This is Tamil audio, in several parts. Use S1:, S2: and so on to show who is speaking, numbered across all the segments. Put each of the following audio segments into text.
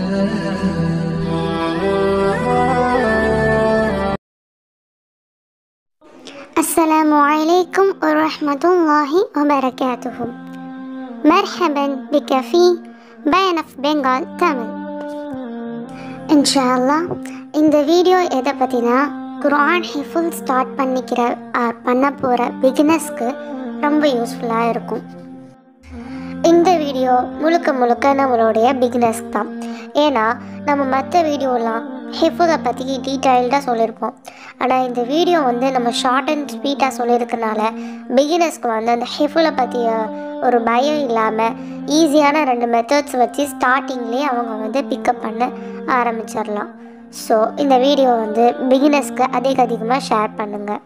S1: السلام عليكم ورحمة الله وبركاته مرحبا بك في بيان of Bengal Tamil இன்ஷால்லா இந்த வீடியோ எதை பற்றினா குரான் ஹிஃபுல் ஸ்டார்ட் பண்ணிக்கிற ஆர் பண்ண போகிற பிகினர்ஸ்க்கு ரொம்ப யூஸ்ஃபுல்லாக இருக்கும் இந்த வீடியோ முழுக்க முழுக்க நம்மளுடைய பிகினர்ஸ் தான் ஏன்னா நம்ம மற்ற வீடியோலாம் ஹிஃபுதை பற்றி டீட்டெயில்டாக சொல்லியிருப்போம் ஆனால் இந்த வீடியோ வந்து நம்ம ஷார்ட் அண்ட் ஸ்வீட்டாக சொல்லியிருக்கனால பிகினர்ஸ்க்கு வந்து அந்த ஹிஃபுலை பற்றிய ஒரு பயம் இல்லாமல் ஈஸியான ரெண்டு மெத்தட்ஸ் வச்சு ஸ்டார்டிங்லேயே அவங்க வந்து பிக்கப் பண்ண ஆரம்பிச்சிடலாம் ஸோ இந்த வீடியோ வந்து பிகினர்ஸ்க்கு அதிக அதிகமாக ஷேர் பண்ணுங்கள்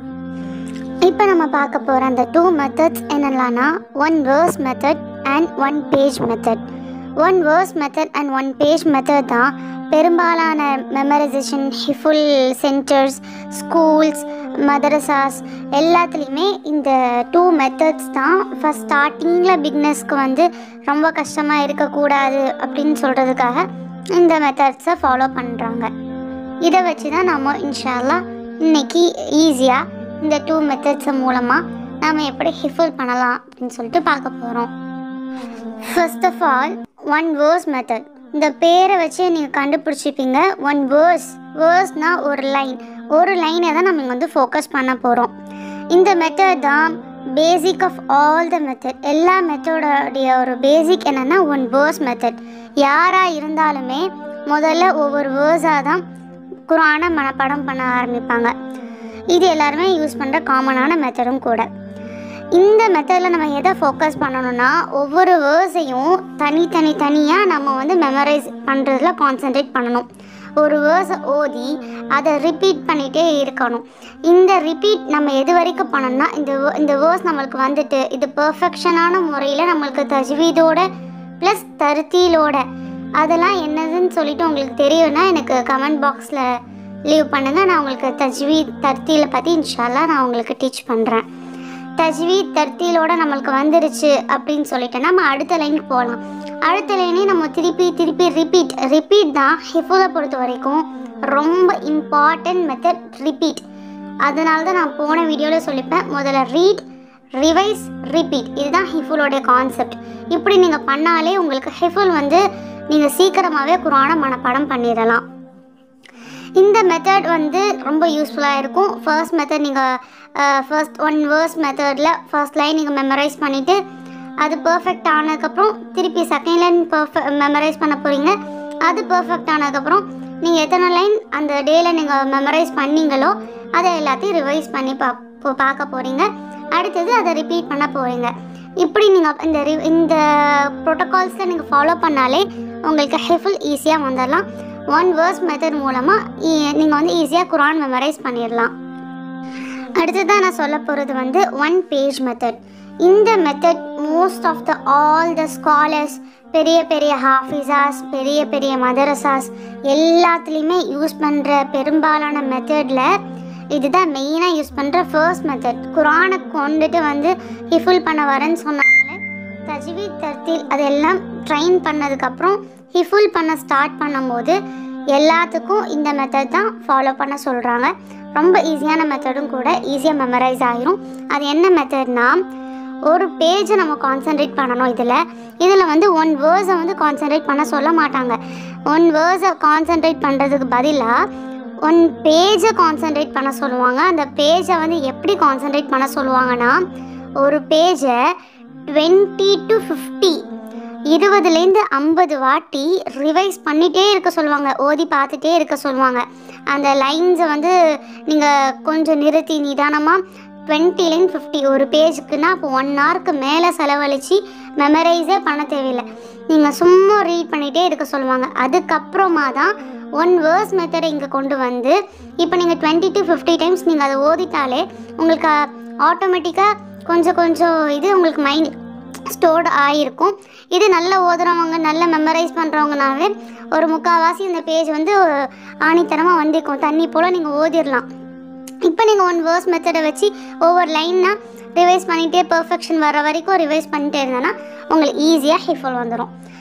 S1: இப்போ நம்ம பார்க்க போகிற அந்த டூ மெத்தட்ஸ் என்னெல்லாம்னா one verse method and one page method one verse method and one page method தான் பெரும்பாலான மெமரைசேஷன் ஹிஃபுல் சென்டர்ஸ் ஸ்கூல்ஸ் மதரசாஸ் எல்லாத்துலேயுமே இந்த டூ மெத்தட்ஸ் தான் ஃபஸ்ட் ஸ்டார்டிங்கில் பிக்னஸ்க்கு வந்து ரொம்ப கஷ்டமாக இருக்கக்கூடாது அப்படின்னு சொல்கிறதுக்காக இந்த மெத்தட்ஸை ஃபாலோ பண்ணுறாங்க இதை வச்சு தான் நம்ம இன்ஷால்லா இன்னைக்கு ஈஸியாக இந்த டூ மெத்தட்ஸ் மூலமாக நாம் எப்படி ஹிஃபுல் பண்ணலாம் அப்படின்னு சொல்லிட்டு பார்க்க போகிறோம் first of all one verse method இந்த பேரை வச்சு நீங்கள் கண்டுபிடிச்சிப்பீங்க ஒன் வேர்ஸ் வேர்ஸ்னால் ஒரு லைன் ஒரு லைனை தான் நம்ம இங்க வந்து ஃபோக்கஸ் பண்ண போகிறோம் இந்த மெத்தட் தான் basic of all the method எல்லா மெத்தடோடைய ஒரு பேசிக் என்னென்னா ஒன் வேர்ஸ் மெத்தட் யாராக இருந்தாலுமே முதல்ல ஒவ்வொரு வேர்ஸாக தான் குரானை மனப்பாடம் பண்ண ஆரம்பிப்பாங்க இது எல்லாருமே யூஸ் பண்ணுற காமனான மெத்தடும் கூட இந்த மெத்தடில் நம்ம எதை ஃபோக்கஸ் பண்ணணும்னா ஒவ்வொரு வேர்ஸையும் தனித்தனி தனியாக நம்ம வந்து மெமரைஸ் பண்ணுறதுல கான்சென்ட்ரேட் பண்ணணும் ஒரு வேர்ஸை ஓதி அதை ரிப்பீட் பண்ணிகிட்டே இருக்கணும் இந்த ரிப்பீட் நம்ம எது வரைக்கும் பண்ணோம்னா இந்த wo- இந்த வேர்ஸ் நம்மளுக்கு வந்துட்டு இது பெர்ஃபெக்ஷனான முறையில் நம்மளுக்கு தஜ்வீதோட ப்ளஸ் தருத்தீலோட அதெல்லாம் என்னதுன்னு சொல்லிட்டு உங்களுக்கு தெரியும்னா எனக்கு கமெண்ட் பாக்ஸில் லீவ் பண்ணுங்கள் நான் உங்களுக்கு தஜ்வீத் தர்த்தீலை பற்றி இன்ஷால்லா நான் உங்களுக்கு டீச் பண்ணுறேன் தஜ்வீத் தர்த்தீலோட நம்மளுக்கு வந்துருச்சு அப்படின்னு சொல்லிட்டு நம்ம அடுத்த லைனுக்கு போகலாம் அடுத்த லைனே நம்ம திருப்பி திருப்பி ரிப்பீட் ரிப்பீட் தான் ஹிஃபுலை பொறுத்த வரைக்கும் ரொம்ப இம்பார்ட்டன்ட் மெத்தட் ரிப்பீட் அதனால தான் நான் போன வீடியோவில் சொல்லிப்பேன் முதல்ல ரீட் ரிவைஸ் ரிப்பீட் இதுதான் ஹிஃபுலோடைய கான்செப்ட் இப்படி நீங்கள் பண்ணாலே உங்களுக்கு ஹிஃபுல் வந்து நீங்கள் சீக்கிரமாகவே குரான மனப்பாடம் பண்ணிடலாம் இந்த மெத்தட் வந்து ரொம்ப யூஸ்ஃபுல்லாக இருக்கும் ஃபர்ஸ்ட் மெத்தட் நீங்கள் ஃபர்ஸ்ட் ஒன் வேர்ஸ் மெத்தடில் ஃபர்ஸ்ட் லைன் நீங்கள் மெமரைஸ் பண்ணிவிட்டு அது பர்ஃபெக்ட் ஆனதுக்கப்புறம் திருப்பி செகண்ட் லைன் பர்ஃபெக்ட் மெமரைஸ் பண்ண போகிறீங்க அது பர்ஃபெக்ட் ஆனதுக்கப்புறம் நீங்கள் எத்தனை லைன் அந்த டேயில் நீங்கள் மெமரைஸ் பண்ணீங்களோ அதை எல்லாத்தையும் ரிவைஸ் பண்ணி பா போ- பார்க்க போகிறீங்க அடுத்தது அதை ரிப்பீட் பண்ண போகிறீங்க இப்படி நீங்கள் இந்த ரி- இந்த ப்ரோட்டோகால்ஸை நீங்கள் ஃபாலோ பண்ணாலே உங்களுக்கு ஹெஃபுல் ஈஸியாக வந்துடலாம் ஒன் வேர்ஸ் மெத்தட் மூலமாக நீங்கள் வந்து ஈஸியாக குரான் மெமரைஸ் பண்ணிடலாம் அடுத்ததாக நான் சொல்ல போகிறது வந்து ஒன் பேஜ் மெத்தட் இந்த method most of the all the scholars பெரிய பெரிய ஹாஃபிஸாஸ் பெரிய பெரிய மதரசாஸ் எல்லாத்துலேயுமே யூஸ் பண்ணுற பெரும்பாலான மெத்தடில் இதுதான் மெயினாக யூஸ் பண்ணுற ஃபர்ஸ்ட் மெத்தட் குரானை கொண்டுட்டு வந்து ஹிஃபுல் பண்ண வரேன்னு சொன்னாங்களே தஜ்வீத் தர்த்தீல் அதெல்லாம் ட்ரைன் பண்ணதுக்கப்புறம் ஹிஃபுல் பண்ண ஸ்டார்ட் பண்ணும்போது எல்லாத்துக்கும் இந்த மெத்தட் தான் ஃபாலோ பண்ண சொல்கிறாங்க ரொம்ப ஈஸியான மெத்தடும் கூட ஈஸியாக மெமரைஸ் ஆகிரும் அது என்ன மெத்தட்னா ஒரு பேஜை நம்ம கான்சென்ட்ரேட் பண்ணணும் இதில் இதில் வந்து ஒன் வேர்ஸை வந்து கான்சென்ட்ரேட் பண்ண சொல்ல மாட்டாங்க ஒன் வேர்ஸை கான்சென்ட்ரேட் பண்ணுறதுக்கு பதிலாக ஒன் பேஜை கான்சென்ட்ரேட் பண்ண சொல்லுவாங்க அந்த பேஜை வந்து எப்படி கான்சென்ட்ரேட் பண்ண சொல்லுவாங்கன்னா ஒரு பேஜை டுவெண்ட்டி டு ஃபிஃப்டி இருபதுலேருந்து ஐம்பது வாட்டி ரிவைஸ் பண்ணிகிட்டே இருக்க சொல்லுவாங்க ஓதி பார்த்துட்டே இருக்க சொல்லுவாங்க அந்த லைன்ஸை வந்து நீங்கள் கொஞ்சம் நிறுத்தி நிதானமாக டுவெண்ட்டிலேருந்து ஃபிஃப்டி ஒரு பேஜுக்குன்னா இப்போ ஒன் ஹவருக்கு மேலே செலவழித்து மெமரைஸே பண்ண தேவையில்லை நீங்கள் சும்மா ரீட் பண்ணிகிட்டே இருக்க சொல்லுவாங்க அதுக்கப்புறமா தான் ஒன் வேர்ஸ் மெத்தடை இங்கே கொண்டு வந்து இப்போ நீங்கள் டுவெண்ட்டி டு ஃபிஃப்டி டைம்ஸ் நீங்கள் அதை ஓதிட்டாலே உங்களுக்கு ஆட்டோமேட்டிக்காக கொஞ்சம் கொஞ்சம் இது உங்களுக்கு மைண்ட் ஸ்டோர்டு ஆகிருக்கும் இது நல்ல ஓதுறவங்க நல்ல மெமரைஸ் பண்ணுறவங்கனாவே ஒரு முக்கால்வாசி இந்த பேஜ் வந்து ஆணித்தனமாக வந்திருக்கும் தண்ணி போல் நீங்கள் ஓதிடலாம் இப்போ நீங்கள் ஒன் வேர்ஸ் மெத்தடை வச்சு ஒவ்வொரு லைன்னா ரிவைஸ் பண்ணிகிட்டே பெர்ஃபெக்ஷன் வர வரைக்கும் ரிவைஸ் பண்ணிட்டே இருந்தேன்னா உங்களுக்கு ஈஸியாக ஹிஃபுல் வந்துடும்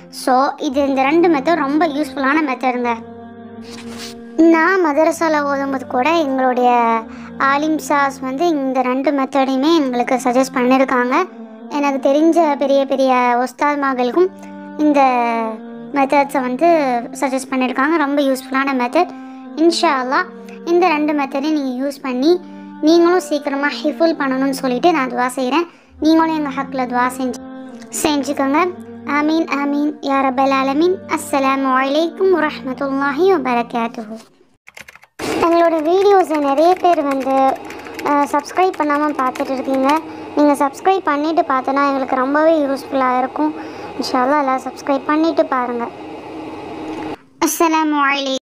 S1: ஸோ இது இந்த ரெண்டு மெத்தட் ரொம்ப யூஸ்ஃபுல்லான மெத்தடுங்க நான் மதரசாவில் ஓதும்போது கூட எங்களுடைய ஆலிம் சாஸ் வந்து இந்த ரெண்டு மெத்தடையுமே எங்களுக்கு சஜஸ்ட் பண்ணியிருக்காங்க எனக்கு தெரிஞ்ச பெரிய பெரிய ஒஸ்தாத்மார்களுக்கும் இந்த மெத்தட்ஸை வந்து சஜஸ்ட் பண்ணியிருக்காங்க ரொம்ப யூஸ்ஃபுல்லான மெத்தட் இன்ஷா அல்லாஹ் இந்த ரெண்டு மெத்தடையும் நீங்கள் யூஸ் பண்ணி நீங்களும் சீக்கிரமாக ஹிஃபுல் பண்ணணும்னு சொல்லிட்டு நான் துவா செய்கிறேன் நீங்களும் எங்கள் ஹக்கில் துவா செஞ்சு செஞ்சுக்கோங்க ஆமீன் ஆமீன் யா ரப்பல் ஆலமீன் அஸ்ஸலாமு அலைக்கும் வரஹ்மத்துல்லாஹி வபரகாத்துஹு எங்களோட வீடியோஸை நிறைய பேர் வந்து சப்ஸ்கிரைப் பண்ணாமல் பார்த்துட்டு இருக்கீங்க நீங்கள் சப்ஸ்கிரைப் பண்ணிவிட்டு பார்த்தோன்னா எங்களுக்கு ரொம்பவே யூஸ்ஃபுல்லாக இருக்கும் இன்ஷால்லா எல்லாம் சப்ஸ்கிரைப் பண்ணிவிட்டு பாருங்கள் அஸ்ஸலாமு அலைக்கும்